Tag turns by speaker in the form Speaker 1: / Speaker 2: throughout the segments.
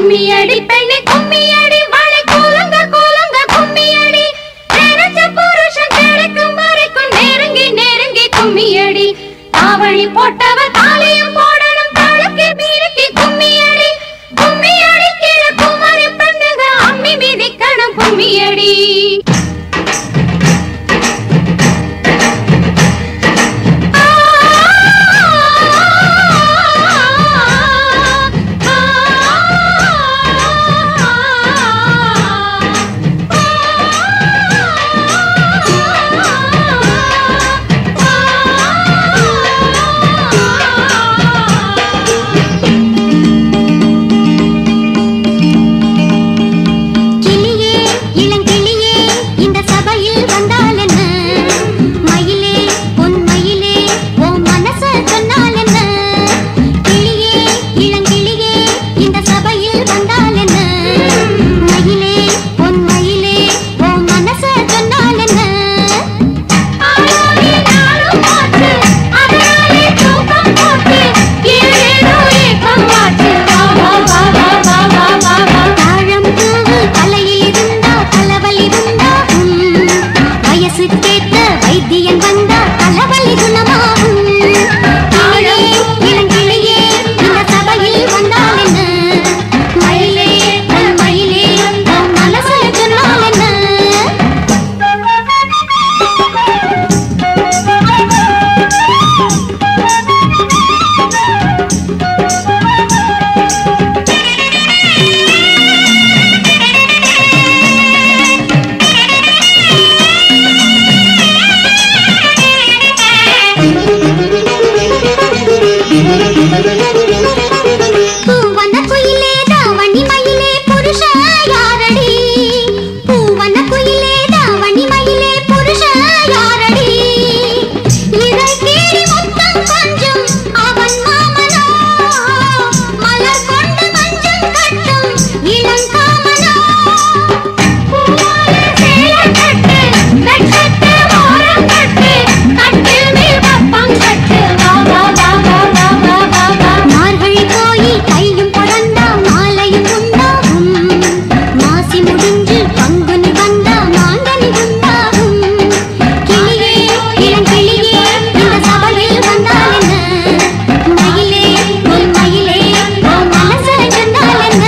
Speaker 1: கும்மியடி பெண்ணே கும்மியடி வாழை கூலுங்க கூலுங்க கும்மியடி நினைச்ச புருஷன் கிடைக்கும் வரைக்கும் நெருங்கி நெருங்கி கும்மியடி தாவணி போட்டவ தாலியும் போடணும் தழுக்கி பீருக்கி கும்மியடி கும்மியடி கீழே குமரி பெண்ணுங்க அம்மி மிதிக்கணும் கும்மியடி
Speaker 2: கிளியே இளங்கிளியே இந்த சபையில் வந்தால் என்ன மயிலே பொன் மயிலே ஓ மனச சொன்னால் என்ன கிளியே இளங்கிளியே இந்த சபையில் வந்தால் என்ன மயிலே பொன் மயிலே ஓ மனச சொன்னால் என்ன
Speaker 1: ஆரோனி நாளும் போச்சு அதனாலே தூக்கம் போட்டு ஏழேதோ ஏக்கம் மாச்சு வா வா வா வா வா வா வா வா
Speaker 2: தாழம் பூவு தலையில் இருந்தா தலைவலி உண்டாகும் வயசுக்கேத்த வைத்தியன் வந்தா தலைவலி குணமாகும் கிளியே இளங்கிளியே இந்த சபையில் வந்தால் என்ன மயிலே உன் மயிலே உன் மனசுல சொன்னால் என்ன பூவன குயிலே தாவணி மயிலே புருஷ யாரடி பூவன குயிலே தாவணி மயிலே புருஷ யாரடி இதை கேடி முத்தம் கொஞ்சம் அவன் மாமனோ மலர் கொண்டு மஞ்சள் கட்டும் இளங்காமனோ
Speaker 1: பூவாலே சேலை கட்டு வெட்கத்து ஓரம் கட்டு கட்டில் மேல் பப்பம் கட்டு வா வா வா வா வா வா வா வா
Speaker 2: மார்கழி போய் கையும் பறந்தா மாலையும் உண்டாகும் மாசி முடிஞ்சு பங்குனி வந்தா மாங்கனி உண்டாகும் கிளியே இளங்கிளியே இந்த சபையில் வந்தால் என்ன மயிலே உன் மயிலே உன் மனசுல சொன்னால் என்ன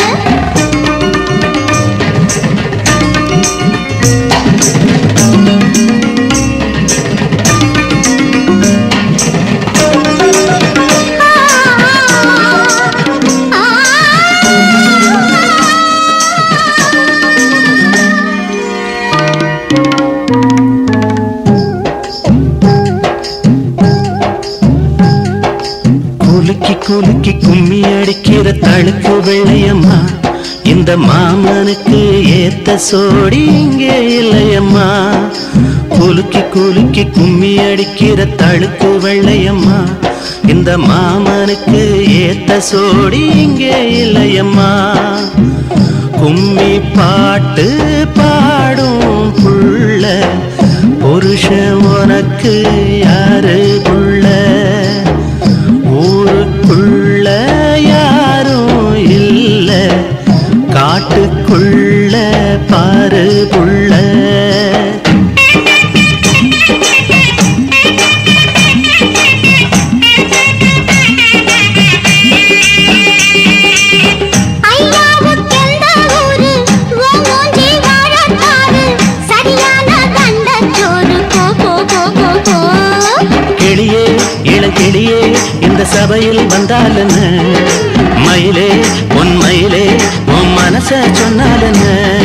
Speaker 3: குலுக்கி குலுக்கி கும்மி அடிக்கிற தழுக்கு வெள்ளையம்மா இந்த மாமனுக்கு ஏத்த சோடி இங்கே இல்லையம்மா குலுக்கி குலுக்கி கும்மி அடிக்கிற தழுக்கு வெள்ளையம்மா இந்த மாமனுக்கு ஏத்த சோடி இங்கே இல்லையம்மா கும்மி பாட்டு பாடும் புள்ள புருஷன் உனக்கு யாரு புள்ள ஊருக்குள்ள யாரும் இல்ல காட்டுக்குள்ள பாரு புள்ள
Speaker 2: ஐயாவுக்கெந்த ஊரு ஓ மூஞ்சி வாழத்தாரு சரியான கண்டச்சோறு போ போ போ போ போ
Speaker 3: கிளியே இளக்கிளியே இந்த சபையில் வந்தால் என்ன மயிலே உன் மயிலே உன் மனச சொன்னால் என்ன